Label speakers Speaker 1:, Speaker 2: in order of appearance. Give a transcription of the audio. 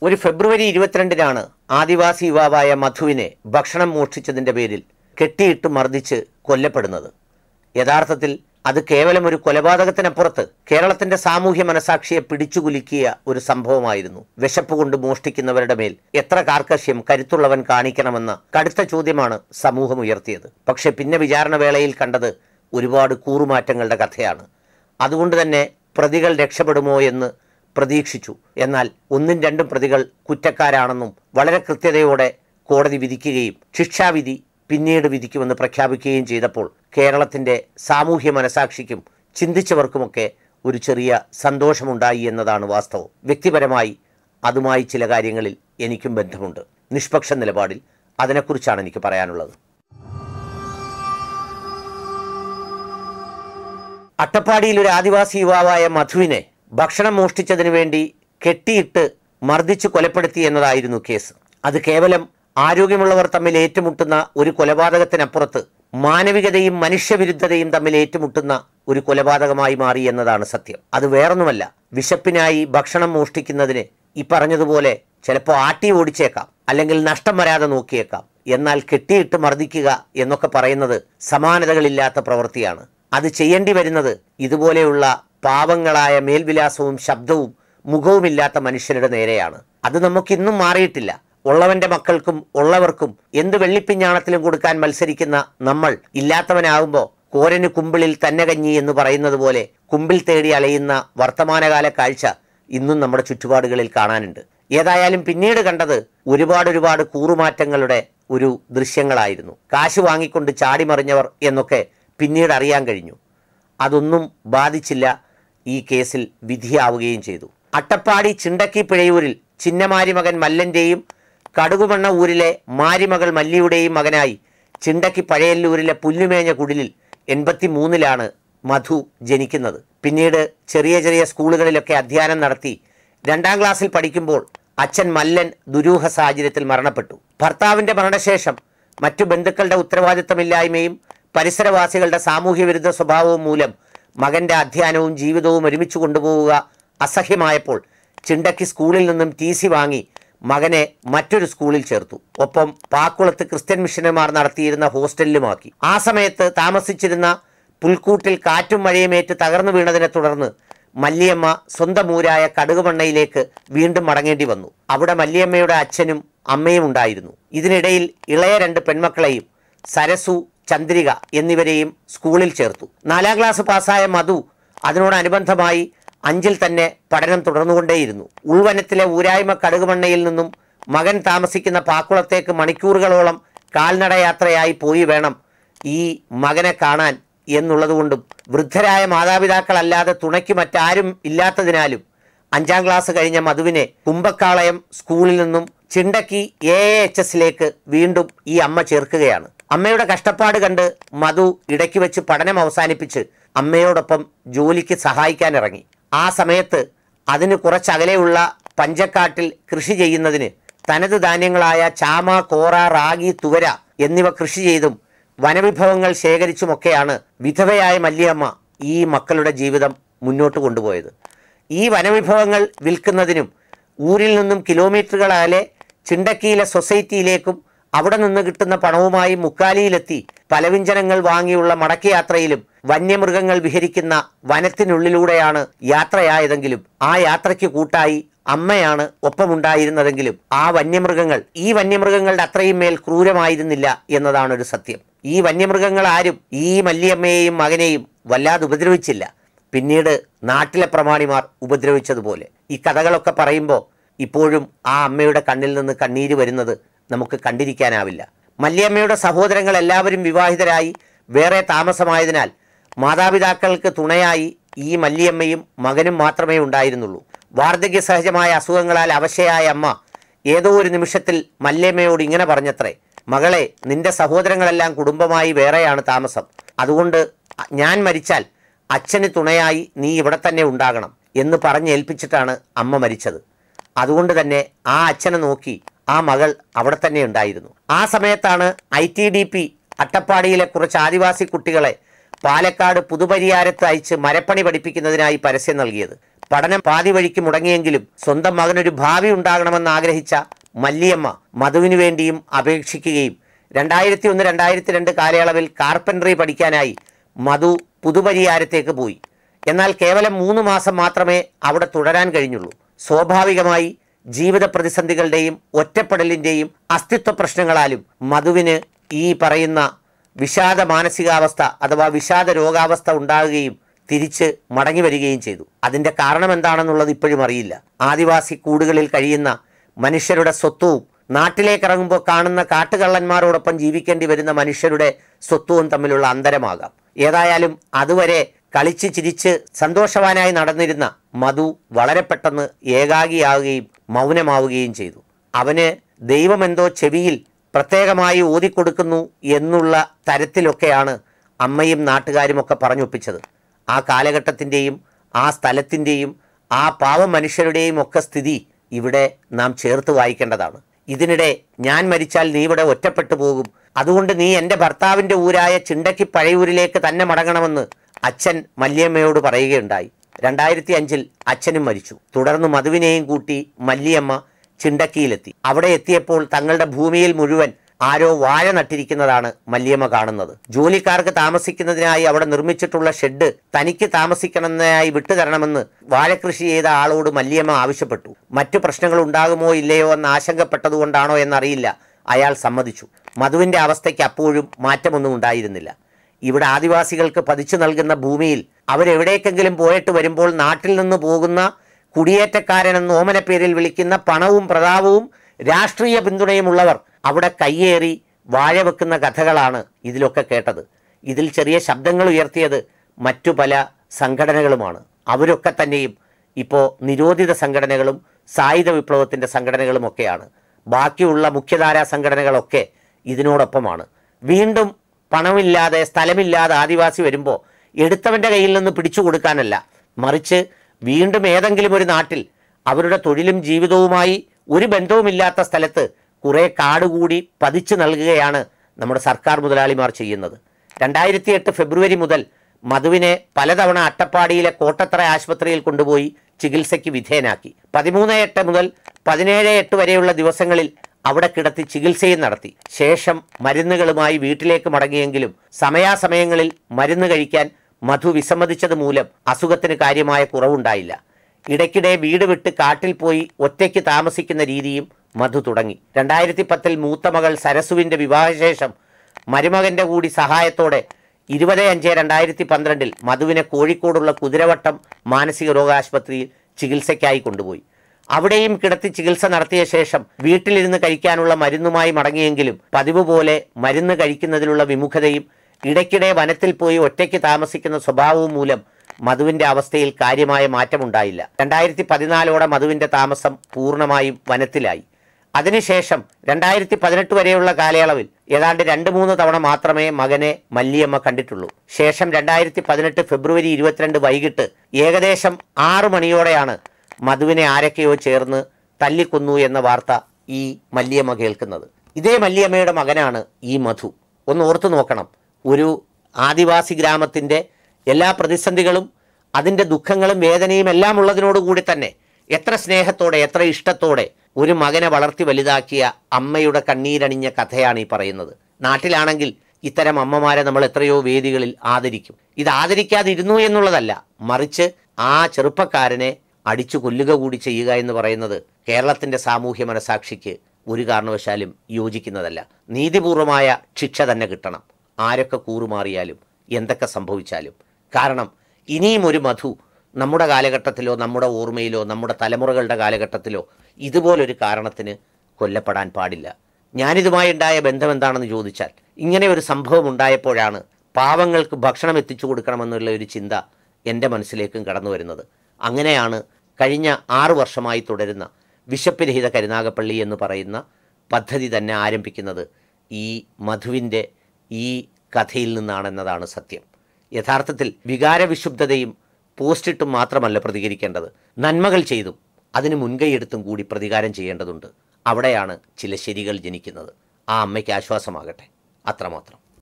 Speaker 1: ഒരു ഫെബ്രുവരി ഇരുപത്തിരണ്ടിനാണ് ആദിവാസി യുവാവായ മധുവിനെ ഭക്ഷണം മോഷ്ടിച്ചതിൻ്റെ പേരിൽ കെട്ടിയിട്ട് മർദ്ദിച്ച് കൊല്ലപ്പെടുന്നത് യഥാർത്ഥത്തിൽ അത് കേവലം ഒരു കൊലപാതകത്തിനപ്പുറത്ത് കേരളത്തിന്റെ സാമൂഹ്യ മനസാക്ഷിയെ പിടിച്ചുകുലുക്കിയ ഒരു സംഭവമായിരുന്നു വിശപ്പ് കൊണ്ട് മോഷ്ടിക്കുന്നവരുടെ മേൽ എത്ര കാർക്കശ്യം കരുത്തുള്ളവൻ കാണിക്കണമെന്ന കടുത്ത ചോദ്യമാണ് സമൂഹം ഉയർത്തിയത് പക്ഷെ പിന്നെ വിചാരണ വേളയിൽ കണ്ടത് ഒരുപാട് കൂറുമാറ്റങ്ങളുടെ കഥയാണ് അതുകൊണ്ട് തന്നെ പ്രതികൾ രക്ഷപ്പെടുമോ എന്ന് പ്രതീക്ഷിച്ചു എന്നാൽ ഒന്നും രണ്ടും പ്രതികൾ കുറ്റക്കാരാണെന്നും വളരെ കൃത്യതയോടെ കോടതി വിധിക്കുകയും ശിക്ഷാവിധി പിന്നീട് വിധിക്കുമെന്ന് പ്രഖ്യാപിക്കുകയും ചെയ്തപ്പോൾ കേരളത്തിൻ്റെ സാമൂഹ്യ മനസാക്ഷിക്കും ചിന്തിച്ചവർക്കുമൊക്കെ ഒരു ചെറിയ സന്തോഷമുണ്ടായി എന്നതാണ് വാസ്തവം വ്യക്തിപരമായി അതുമായി ചില കാര്യങ്ങളിൽ എനിക്കും ബന്ധമുണ്ട് നിഷ്പക്ഷ നിലപാടിൽ അതിനെക്കുറിച്ചാണ് എനിക്ക് പറയാനുള്ളത് അട്ടപ്പാടിയിൽ ഒരു ആദിവാസി യുവാവായ മധുവിനെ ഭക്ഷണം മോഷ്ടിച്ചതിനു വേണ്ടി കെട്ടിയിട്ട് മർദ്ദിച്ച് കൊലപ്പെടുത്തി എന്നതായിരുന്നു കേസ് അത് കേവലം ആരോഗ്യമുള്ളവർ തമ്മിൽ ഏറ്റുമുട്ടുന്ന ഒരു കൊലപാതകത്തിനപ്പുറത്ത് മാനവികതയും മനുഷ്യവിരുദ്ധതയും തമ്മിൽ ഏറ്റുമുട്ടുന്ന ഒരു കൊലപാതകമായി മാറി എന്നതാണ് സത്യം അത് വേറൊന്നുമല്ല വിശപ്പിനായി ഭക്ഷണം മോഷ്ടിക്കുന്നതിന് ഈ പറഞ്ഞതുപോലെ ചിലപ്പോൾ ആട്ടി ഓടിച്ചേക്കാം അല്ലെങ്കിൽ നഷ്ടം വരാതെ നോക്കിയേക്കാം എന്നാൽ കെട്ടിയിട്ട് മർദ്ദിക്കുക എന്നൊക്കെ പറയുന്നത് സമാനതകളില്ലാത്ത പ്രവൃത്തിയാണ് അത് ചെയ്യേണ്ടി വരുന്നത് ഇതുപോലെയുള്ള പാവങ്ങളായ മേൽവിലാസവും ശബ്ദവും മുഖവുമില്ലാത്ത മനുഷ്യരുടെ നേരെയാണ് അത് നമുക്കിന്നും മാറിയിട്ടില്ല ഉള്ളവന്റെ മക്കൾക്കും ഉള്ളവർക്കും എന്ത് വെള്ളിപ്പിഞ്ഞാണത്തിലും കൊടുക്കാൻ മത്സരിക്കുന്ന നമ്മൾ ഇല്ലാത്തവനാകുമ്പോൾ കോരന് കുമ്പിളിൽ തന്നെ കഞ്ഞി എന്ന് പറയുന്നത് പോലെ കുമ്പിൽ തേടി അലയുന്ന വർത്തമാനകാല കാഴ്ച ഇന്നും നമ്മുടെ ചുറ്റുപാടുകളിൽ കാണാനുണ്ട് ഏതായാലും പിന്നീട് കണ്ടത് ഒരുപാട് ഒരുപാട് കൂറുമാറ്റങ്ങളുടെ ഒരു ദൃശ്യങ്ങളായിരുന്നു കാശ് വാങ്ങിക്കൊണ്ട് ചാടിമറിഞ്ഞവർ എന്നൊക്കെ പിന്നീട് അറിയാൻ കഴിഞ്ഞു അതൊന്നും ബാധിച്ചില്ല ഈ കേസിൽ വിധിയാവുകയും ചെയ്തു അട്ടപ്പാടി ചിണ്ടക്കി പിഴയൂരിൽ ചിന്നമാരി മകൻ മല്ലൻ്റെയും കടുകുമണ്ണ ഊരിലെ മാരിമകൾ മല്ലിയുടെയും മകനായി ചിണ്ടക്കി പഴയല്ലൂരിലെ പുല്ലുമേഞ്ഞ കുടിലിൽ എൺപത്തി മൂന്നിലാണ് മധു ജനിക്കുന്നത് പിന്നീട് ചെറിയ ചെറിയ സ്കൂളുകളിലൊക്കെ അധ്യയനം നടത്തി രണ്ടാം ക്ലാസ്സിൽ പഠിക്കുമ്പോൾ അച്ഛൻ മല്ലൻ ദുരൂഹ സാഹചര്യത്തിൽ മരണപ്പെട്ടു ഭർത്താവിന്റെ മരണശേഷം മറ്റു ബന്ധുക്കളുടെ ഉത്തരവാദിത്തമില്ലായ്മയും പരിസരവാസികളുടെ സാമൂഹ്യ വിരുദ്ധ സ്വഭാവവും മൂലം മകന്റെ അധ്യയനവും ജീവിതവും ഒരുമിച്ച് കൊണ്ടുപോവുക അസഹ്യമായപ്പോൾ ചിണ്ടക്കി സ്കൂളിൽ നിന്നും ടി സി വാങ്ങി മകനെ മറ്റൊരു സ്കൂളിൽ ചേർത്തു ഒപ്പം പാക്കുളത്ത് ക്രിസ്ത്യൻ മിഷനന്മാർ നടത്തിയിരുന്ന ഹോസ്റ്റലിലുമാക്കി ആ സമയത്ത് താമസിച്ചിരുന്ന പുൽക്കൂട്ടിൽ കാറ്റും മഴയുമേറ്റ് തകർന്നു വീണതിനെ തുടർന്ന് മല്ലിയമ്മ സ്വന്തം ഊരായ കടുകുമണ്ണയിലേക്ക് വീണ്ടും മടങ്ങേണ്ടി വന്നു അവിടെ മല്ലിയമ്മയുടെ അച്ഛനും അമ്മയും ഉണ്ടായിരുന്നു ഇതിനിടയിൽ ഇളയ രണ്ട് പെൺമക്കളെയും സരസു ചന്ദ്രിക എന്നിവരെയും സ്കൂളിൽ ചേർത്തു നാലാം ക്ലാസ് പാസ്സായ മധു അതിനോടനുബന്ധമായി അഞ്ചിൽ തന്നെ പഠനം തുടർന്നുകൊണ്ടേയിരുന്നു ഉൾവനത്തിലെ ഊരായ്മ കടുകുമണ്ണയിൽ നിന്നും മകൻ താമസിക്കുന്ന പാക്കുളത്തേക്ക് മണിക്കൂറുകളോളം കാൽനടയാത്രയായി പോയി വേണം ഈ മകനെ കാണാൻ എന്നുള്ളതുകൊണ്ടും വൃദ്ധരായ മാതാപിതാക്കളല്ലാതെ തുണയ്ക്ക് മറ്റാരും ഇല്ലാത്തതിനാലും അഞ്ചാം ക്ലാസ് കഴിഞ്ഞ മധുവിനെ കുമ്പക്കാളയം സ്കൂളിൽ നിന്നും ചിണ്ടക്കി എ എച്ച് എസിലേക്ക് വീണ്ടും ഈ അമ്മ ചേർക്കുകയാണ് അമ്മയുടെ കഷ്ടപ്പാട് കണ്ട് മധു ഇടയ്ക്ക് വെച്ച് പഠനം അവസാനിപ്പിച്ച് അമ്മയോടൊപ്പം ജോലിക്ക് സഹായിക്കാൻ ഇറങ്ങി ആ സമയത്ത് അതിന് കുറച്ചകലെയുള്ള പഞ്ചക്കാട്ടിൽ കൃഷി ചെയ്യുന്നതിന് തനത് ധാന്യങ്ങളായ ചാമ കോറ റാഗി തുവര എന്നിവ കൃഷി ചെയ്തും വനവിഭവങ്ങൾ ശേഖരിച്ചുമൊക്കെയാണ് വിധവയായ മല്ലിയമ്മ ഈ മക്കളുടെ ജീവിതം മുന്നോട്ട് കൊണ്ടുപോയത് ഈ വനവിഭവങ്ങൾ വിൽക്കുന്നതിനും ഊരിൽ നിന്നും കിലോമീറ്ററുകൾ അകലെ ചിണ്ടക്കിയിലെ സൊസൈറ്റിയിലേക്കും അവിടെ നിന്ന് കിട്ടുന്ന പണവുമായി മുക്കാലിയിലെത്തി പലവ്യഞ്ജനങ്ങൾ വാങ്ങിയുള്ള മടക്കയാത്രയിലും വന്യമൃഗങ്ങൾ വിഹരിക്കുന്ന വനത്തിനുള്ളിലൂടെയാണ് യാത്രയായതെങ്കിലും ആ യാത്രയ്ക്ക് കൂട്ടായി അമ്മയാണ് ഒപ്പമുണ്ടായിരുന്നതെങ്കിലും ആ വന്യമൃഗങ്ങൾ ഈ വന്യമൃഗങ്ങളുടെ അത്രയും മേൽ ക്രൂരമായിരുന്നില്ല എന്നതാണ് ഒരു സത്യം ഈ വന്യമൃഗങ്ങൾ ആരും ഈ മല്ലിയമ്മയെയും മകനെയും വല്ലാതെ ഉപദ്രവിച്ചില്ല പിന്നീട് നാട്ടിലെ പ്രമാണിമാർ ഉപദ്രവിച്ചതുപോലെ ഈ കഥകളൊക്കെ പറയുമ്പോൾ ഇപ്പോഴും ആ അമ്മയുടെ കണ്ണിൽ നിന്ന് കണ്ണീര് വരുന്നത് നമുക്ക് കണ്ടിരിക്കാനാവില്ല മല്ലിയമ്മയുടെ സഹോദരങ്ങൾ എല്ലാവരും വിവാഹിതരായി വേറെ താമസമായതിനാൽ മാതാപിതാക്കൾക്ക് തുണയായി ഈ മല്ലിയമ്മയും മകനും മാത്രമേ ഉണ്ടായിരുന്നുള്ളൂ വാർദ്ധക്യ സഹജമായ അസുഖങ്ങളാൽ അവശയായ അമ്മ ഏതോ ഒരു നിമിഷത്തിൽ മല്ലിയമ്മയോട് ഇങ്ങനെ പറഞ്ഞത്രേ മകളെ നിന്റെ സഹോദരങ്ങളെല്ലാം കുടുംബമായി വേറെയാണ് താമസം അതുകൊണ്ട് ഞാൻ മരിച്ചാൽ അച്ഛന് തുണയായി നീ ഇവിടെ തന്നെ ഉണ്ടാകണം എന്ന് പറഞ്ഞേൽപ്പിച്ചിട്ടാണ് അമ്മ മരിച്ചത് അതുകൊണ്ട് തന്നെ ആ അച്ഛനെ നോക്കി ആ മകൾ അവിടെ തന്നെ ഉണ്ടായിരുന്നു ആ സമയത്താണ് ഐ ടി ഡി പി അട്ടപ്പാടിയിലെ കുറച്ച് ആദിവാസി കുട്ടികളെ പാലക്കാട് പുതുപരിയാരത്ത് അയച്ച് മരപ്പണി പഠിപ്പിക്കുന്നതിനായി പരസ്യം നൽകിയത് പഠനം പാതി വഴിക്ക് മുടങ്ങിയെങ്കിലും സ്വന്തം മകനൊരു ഭാവി ഉണ്ടാകണമെന്ന് ആഗ്രഹിച്ച മല്ലിയമ്മ മധുവിനു വേണ്ടിയും അപേക്ഷിക്കുകയും രണ്ടായിരത്തി ഒന്ന് രണ്ടായിരത്തി രണ്ട് കാലയളവിൽ കാർപ്പൻട്രി പഠിക്കാനായി മധു പുതുപരിയാരത്തേക്ക് പോയി എന്നാൽ കേവലം മൂന്ന് മാസം മാത്രമേ അവിടെ തുടരാൻ കഴിഞ്ഞുള്ളൂ സ്വാഭാവികമായി ജീവിത പ്രതിസന്ധികളുടെയും ഒറ്റപ്പെടലിൻ്റെയും അസ്തിത്വ പ്രശ്നങ്ങളാലും മധുവിന് ഈ പറയുന്ന വിഷാദ മാനസികാവസ്ഥ അഥവാ വിഷാദ രോഗാവസ്ഥ ഉണ്ടാകുകയും തിരിച്ച് മടങ്ങി വരികയും ചെയ്തു അതിൻ്റെ കാരണം എന്താണെന്നുള്ളത് ഇപ്പോഴും അറിയില്ല ആദിവാസി കൂടുകളിൽ കഴിയുന്ന മനുഷ്യരുടെ സ്വത്വവും നാട്ടിലേക്ക് ഇറങ്ങുമ്പോൾ കാണുന്ന കാട്ടുകള്ളന്മാരോടൊപ്പം ജീവിക്കേണ്ടി വരുന്ന മനുഷ്യരുടെ സ്വത്വവും തമ്മിലുള്ള അന്തരമാകാം ഏതായാലും അതുവരെ കളിച്ച് ചിരിച്ച് സന്തോഷവാനായി നടന്നിരുന്ന മധു വളരെ പെട്ടെന്ന് ഏകാഗിയാവുകയും മൗനമാവുകയും ചെയ്തു അവന് ദൈവമെന്തോ ചെവിയിൽ പ്രത്യേകമായി ഓതിക്കൊടുക്കുന്നു എന്നുള്ള തരത്തിലൊക്കെയാണ് അമ്മയും നാട്ടുകാരും ഒക്കെ പറഞ്ഞൊപ്പിച്ചത് ആ കാലഘട്ടത്തിൻ്റെയും ആ സ്ഥലത്തിൻ്റെയും ആ പാവം മനുഷ്യരുടെയും ഒക്കെ സ്ഥിതി ഇവിടെ നാം ചേർത്ത് വായിക്കേണ്ടതാണ് ഇതിനിടെ ഞാൻ മരിച്ചാൽ നീ ഇവിടെ ഒറ്റപ്പെട്ടു പോകും അതുകൊണ്ട് നീ എൻ്റെ ഭർത്താവിൻ്റെ ഊരായ ചിണ്ടക്കി പഴയൂരിലേക്ക് തന്നെ മടങ്ങണമെന്ന് അച്ഛൻ മല്ലിയമ്മയോട് പറയുകയുണ്ടായി രണ്ടായിരത്തി അഞ്ചിൽ അച്ഛനും മരിച്ചു തുടർന്ന് മധുവിനെയും കൂട്ടി മല്ലിയമ്മ ചിണ്ടക്കിയിലെത്തി അവിടെ എത്തിയപ്പോൾ തങ്ങളുടെ ഭൂമിയിൽ മുഴുവൻ ആരോ വാഴ നട്ടിരിക്കുന്നതാണ് മല്ലിയമ്മ കാണുന്നത് ജോലിക്കാർക്ക് താമസിക്കുന്നതിനായി അവിടെ നിർമ്മിച്ചിട്ടുള്ള ഷെഡ് തനിക്ക് താമസിക്കണമെന്നായി വിട്ടുതരണമെന്ന് വാഴകൃഷി ചെയ്ത ആളോട് മല്ലിയമ്മ ആവശ്യപ്പെട്ടു മറ്റു പ്രശ്നങ്ങൾ ഉണ്ടാകുമോ ഇല്ലയോ എന്ന് ആശങ്കപ്പെട്ടതുകൊണ്ടാണോ എന്നറിയില്ല അയാൾ സമ്മതിച്ചു മധുവിന്റെ അവസ്ഥയ്ക്ക് അപ്പോഴും മാറ്റമൊന്നും ഉണ്ടായിരുന്നില്ല ഇവിടെ ആദിവാസികൾക്ക് പതിച്ചു നൽകുന്ന ഭൂമിയിൽ അവരെവിടേക്കെങ്കിലും പോയിട്ട് വരുമ്പോൾ നാട്ടിൽ നിന്ന് പോകുന്ന കുടിയേറ്റക്കാരനെന്ന് ഓമന പേരിൽ വിളിക്കുന്ന പണവും പ്രതാപവും രാഷ്ട്രീയ പിന്തുണയുമുള്ളവർ അവിടെ കയ്യേറി വാഴ വെക്കുന്ന കഥകളാണ് ഇതിലൊക്കെ കേട്ടത് ഇതിൽ ചെറിയ ശബ്ദങ്ങൾ ഉയർത്തിയത് മറ്റു പല സംഘടനകളുമാണ് അവരൊക്കെ തന്നെയും ഇപ്പോൾ നിരോധിത സംഘടനകളും സായുധ വിപ്ലവത്തിൻ്റെ സംഘടനകളും ഒക്കെയാണ് ബാക്കിയുള്ള മുഖ്യധാരാ സംഘടനകളൊക്കെ ഇതിനോടൊപ്പമാണ് വീണ്ടും പണമില്ലാതെ സ്ഥലമില്ലാതെ ആദിവാസി വരുമ്പോൾ എടുത്തവൻ്റെ കയ്യിൽ നിന്ന് പിടിച്ചു കൊടുക്കാനല്ല മറിച്ച് വീണ്ടും ഏതെങ്കിലും ഒരു നാട്ടിൽ അവരുടെ തൊഴിലും ജീവിതവുമായി ഒരു ബന്ധവുമില്ലാത്ത സ്ഥലത്ത് കുറേ കാട് കൂടി പതിച്ചു നൽകുകയാണ് നമ്മുടെ സർക്കാർ മുതലാളിമാർ ചെയ്യുന്നത് രണ്ടായിരത്തി എട്ട് ഫെബ്രുവരി മുതൽ മധുവിനെ പലതവണ അട്ടപ്പാടിയിലെ കോട്ടത്തറ ആശുപത്രിയിൽ കൊണ്ടുപോയി ചികിത്സയ്ക്ക് വിധേയനാക്കി പതിമൂന്ന് എട്ട് മുതൽ പതിനേഴ് എട്ട് വരെയുള്ള ദിവസങ്ങളിൽ അവിടെ കിടത്തി ചികിത്സയും നടത്തി ശേഷം മരുന്നുകളുമായി വീട്ടിലേക്ക് മടങ്ങിയെങ്കിലും സമയാസമയങ്ങളിൽ മരുന്ന് കഴിക്കാൻ മധു വിസമ്മതിച്ചത് മൂലം അസുഖത്തിന് കാര്യമായ കുറവുണ്ടായില്ല ഇടയ്ക്കിടെ വീട് വിട്ട് കാട്ടിൽ പോയി ഒറ്റയ്ക്ക് താമസിക്കുന്ന രീതിയും മധു തുടങ്ങി രണ്ടായിരത്തി പത്തിൽ മൂത്ത മകൾ സരസുവിൻ്റെ വിവാഹശേഷം മരുമകന്റെ കൂടി സഹായത്തോടെ ഇരുപത് അഞ്ച് രണ്ടായിരത്തി പന്ത്രണ്ടിൽ മധുവിനെ കോഴിക്കോടുള്ള കുതിരവട്ടം മാനസിക രോഗാശുപത്രിയിൽ ചികിത്സയ്ക്കായി കൊണ്ടുപോയി അവിടെയും കിടത്തി ചികിത്സ നടത്തിയ ശേഷം വീട്ടിലിരുന്ന് കഴിക്കാനുള്ള മരുന്നുമായി മടങ്ങിയെങ്കിലും പതിവ് പോലെ മരുന്ന് കഴിക്കുന്നതിലുള്ള വിമുഖതയും ഇടയ്ക്കിടെ വനത്തിൽ പോയി ഒറ്റയ്ക്ക് താമസിക്കുന്ന സ്വഭാവവും മൂലം മധുവിന്റെ അവസ്ഥയിൽ കാര്യമായ മാറ്റമുണ്ടായില്ല രണ്ടായിരത്തി പതിനാലോടെ മധുവിന്റെ താമസം പൂർണ്ണമായും വനത്തിലായി അതിനുശേഷം രണ്ടായിരത്തി പതിനെട്ട് വരെയുള്ള കാലയളവിൽ ഏതാണ്ട് രണ്ട് മൂന്ന് തവണ മാത്രമേ മകനെ മല്ലിയമ്മ കണ്ടിട്ടുള്ളൂ ശേഷം രണ്ടായിരത്തി പതിനെട്ട് ഫെബ്രുവരി ഇരുപത്തിരണ്ട് വൈകിട്ട് ഏകദേശം ആറു മണിയോടെയാണ് മധുവിനെ ആരൊക്കെയോ ചേർന്ന് തല്ലിക്കൊന്നു എന്ന വാർത്ത ഈ മല്ലിയമ്മ കേൾക്കുന്നത് ഇതേ മല്ലിയമ്മയുടെ മകനാണ് ഈ മധു ഒന്ന് ഓർത്തു നോക്കണം ഒരു ആദിവാസി ഗ്രാമത്തിൻ്റെ എല്ലാ പ്രതിസന്ധികളും അതിൻ്റെ ദുഃഖങ്ങളും വേദനയും എല്ലാം ഉള്ളതിനോടുകൂടി തന്നെ എത്ര സ്നേഹത്തോടെ എത്ര ഇഷ്ടത്തോടെ ഒരു മകനെ വളർത്തി വലുതാക്കിയ അമ്മയുടെ കണ്ണീരണിഞ്ഞ കഥയാണ് ഈ പറയുന്നത് നാട്ടിലാണെങ്കിൽ ഇത്തരം അമ്മമാരെ നമ്മൾ എത്രയോ വേദികളിൽ ആദരിക്കും ഇത് ആദരിക്കാതിരുന്നു എന്നുള്ളതല്ല മറിച്ച് ആ ചെറുപ്പക്കാരനെ അടിച്ചു കൊല്ലുക കൂടി ചെയ്യുക എന്ന് പറയുന്നത് കേരളത്തിൻ്റെ സാമൂഹ്യ മനസാക്ഷിക്ക് ഒരു കാരണവശാലും യോജിക്കുന്നതല്ല നീതിപൂർവമായ ശിക്ഷ തന്നെ കിട്ടണം ആരൊക്കെ കൂറുമാറിയാലും എന്തൊക്കെ സംഭവിച്ചാലും കാരണം ഇനിയും ഒരു മധു നമ്മുടെ കാലഘട്ടത്തിലോ നമ്മുടെ ഓർമ്മയിലോ നമ്മുടെ തലമുറകളുടെ കാലഘട്ടത്തിലോ ഇതുപോലൊരു കാരണത്തിന് കൊല്ലപ്പെടാൻ പാടില്ല ഞാനിതുമായി ഉണ്ടായ ബന്ധം എന്താണെന്ന് ചോദിച്ചാൽ ഇങ്ങനെ ഒരു സംഭവം ഉണ്ടായപ്പോഴാണ് പാവങ്ങൾക്ക് ഭക്ഷണം എത്തിച്ചു കൊടുക്കണമെന്നുള്ള ഒരു ചിന്ത എൻ്റെ മനസ്സിലേക്കും കടന്നു വരുന്നത് അങ്ങനെയാണ് കഴിഞ്ഞ ആറു വർഷമായി തുടരുന്ന വിശപ്പ് രഹിത കരുനാഗപ്പള്ളി എന്ന് പറയുന്ന പദ്ധതി തന്നെ ആരംഭിക്കുന്നത് ഈ മധുവിൻ്റെ ഈ കഥയിൽ നിന്നാണെന്നതാണ് സത്യം യഥാർത്ഥത്തിൽ വികാരവിശുദ്ധതയും പോസ്റ്റിട്ടും മാത്രമല്ല പ്രതികരിക്കേണ്ടത് നന്മകൾ ചെയ്തും അതിന് മുൻകൈയെടുത്തും കൂടി പ്രതികാരം ചെയ്യേണ്ടതുണ്ട് അവിടെയാണ് ചില ശരികൾ ജനിക്കുന്നത് ആ അമ്മയ്ക്ക് ആശ്വാസമാകട്ടെ അത്രമാത്രം